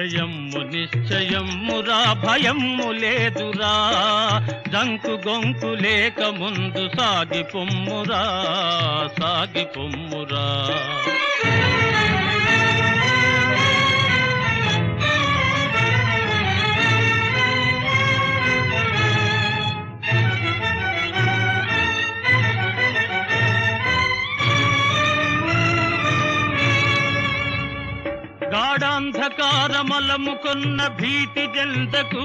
జయమ్ము నిశ్చయమ్మురా భయమ్ము లేదురా జంకు గొంకు లేక ముందు సాగి పొమ్మురా సాగి పొమ్మురా గాఢాంధకారమలముకొన్న భీతి జంతకు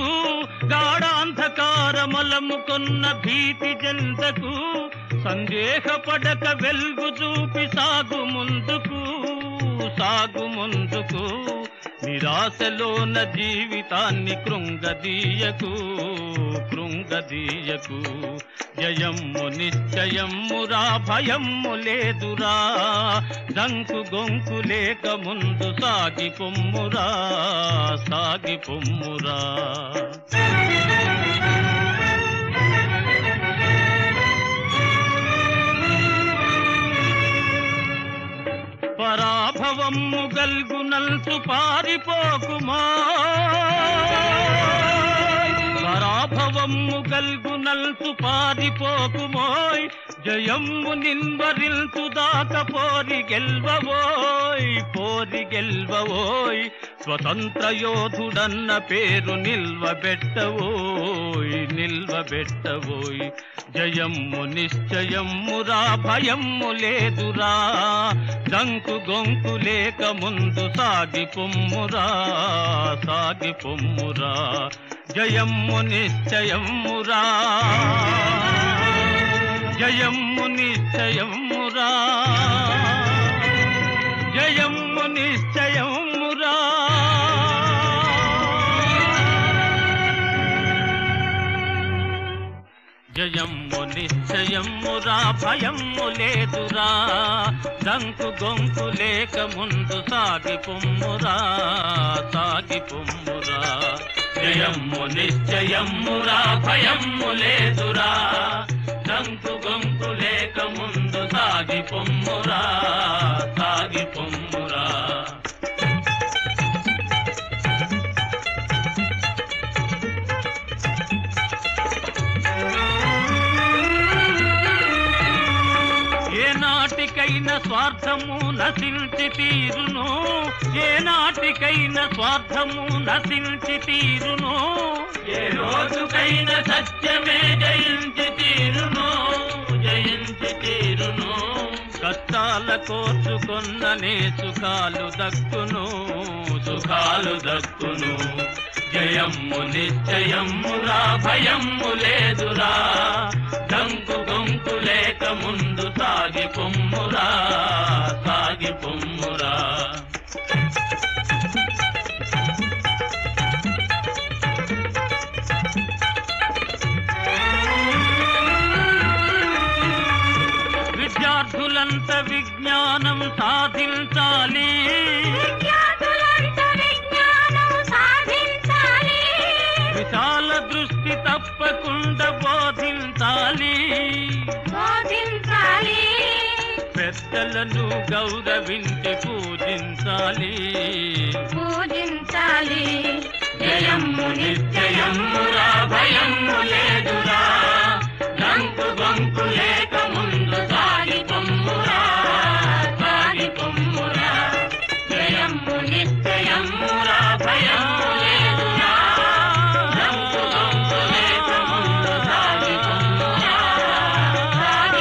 గాఢాంధకారమలముకొన్న భీతి జంతకు సందేహపడక వెలుగు చూపి సాగు ముందుకు సాగు ముందుకు నిరాశలోన జీవితాన్ని కృంగదీయకు కృంగదీయకు జయమ్ము నిశ్చయమ్మురా భయమ్ము లేదురా దంకు గొంకు లేక ముందు సాగి పొమ్మురా సాగి పొమ్మురా పరాభవమ్ము గల్గునల్సు పారిపోకుమా పరాభవమ్ము గల్గునల్సు పారిపోకుమోయ్ జయమ్ము నిన్వరిల్తు దాక పోరి గెల్వవోయ్ పోరి గెల్వవోయ్ స్వతంత్ర యోధుడన్న పేరు నిల్వబెట్టవోయ్ నిల్వబెట్టవోయ్ జయమ్ము నిశ్చయమ్మురా భయమ్ము లేదురా దంకు గొంకు లేక ముందు సాగి పొమ్మురా సాగి పొమ్మురా జయమ్ము నిశ్చయమ్మురా జయమ్ము నిశ్చయమ్మురా జయమ్ము నిశ్చయమ్మురా జయమ్ము నిశ్చయమ్మురా భయమ్ము లేదురా దంకు గొంకు లేక ముందు సాగి పొమ్మురా సాగి పొమ్మురా జయమ్ము నిశ్చయమ్మురా భయమ్ము లేదురా దంకు గొంకు లేక ముందు సాగి పొమ్మురా సాగి పొమ్మురా ఏ నాటికైనా స్వార్థము నశించి తీరును ఏ నాటికైనా స్వార్థము నశించి తీరును ఏ రోజుకైనా సత్యమే జయించి తీరును జయించి తీరును కష్టాల కోర్చుకొన్ననే సుఖాలు దక్కును సుఖాలు దక్కును జయమ్ము నిశ్చయమ్మురా భయమ్ము లేదురా దంకు గొంకు లేక ముందు సాగి పొమ్మురా సాగి పొమ్మురా విద్యార్థులంత విజ్ఞానం సాధించాలి విద్యార్థులంత విజ్ఞానం సాధించాలి. విశాల దృష్టి తప్పకుండా బోధించాలి బోధించాలి. పెద్దలను గౌరవించి పూజించాలి పూజించాలి. జయమ్ము నిశ్చయమ్మురా భయమ్ము లేదురా దంకు గొంకు లేక ముందు సాగి పొమ్మురా సాగి పొమ్మురా జయమ్ము నిశ్చయమ్మురా భయమ్ము లేదురా దంకు గొంకు లేక ముందు సాగి పొమ్మురా సాగి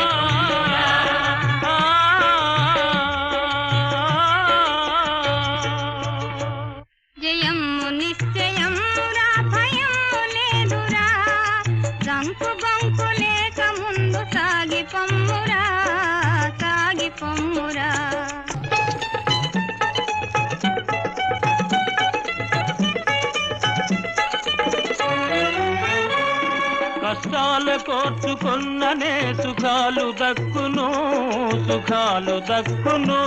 పొమ్మురా జయమ్ము నిశ్చయమ్మురా భయమ్ము లేదురా రంకు బంకు లేక ముందు సాగి పొమ్మురా సాగి పొమ్మురా కష్టాల కోర్చుకున్ననే సుఖాలు దక్కును సుఖాలు దక్కును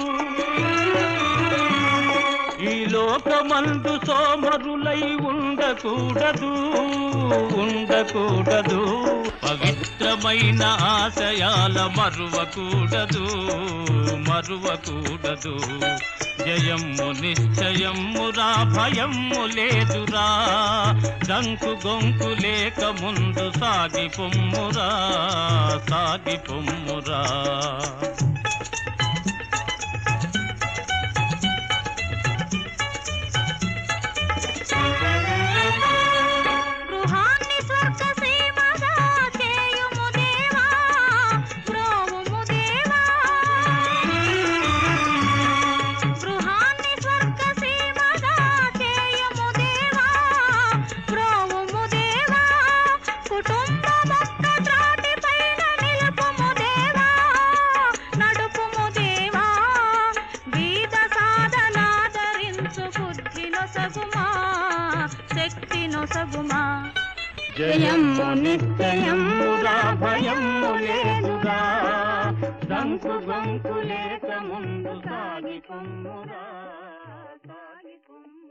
ఈ లోకమందు సోమరులై ఉండకూడదు ఉండకూడదు పవిత్రమైన ఆశయాల మరువకూడదు మరువకూడదు జయమ్ము నిశ్చయమ్మురా భయమ్ము లేదురా దంకు గొంకు లేక ముందు సాగి పొమ్మురా సాగి పొమ్మురా గృహాన్ని స్వర్గ సీమగా చేయుము దేవా ప్రోవుము దేవా గృహాన్ని స్వర్గ సీమగా చేయుము దేవా ప్రోవుము దేవా కుటుంబమొక్క త్రాటి పైన నిలుపుము దేవా నడుపుము దేవా గీత సాధనాదరించు బుద్ధి నొసగుమా శక్తి నొసగుమా జయమ్ము నిశ్చయమ్మురా భయమ్ము లేదురా దంకు గొంకు లేక ముందు సాగి పొమ్మురా సాగి పొమ్ము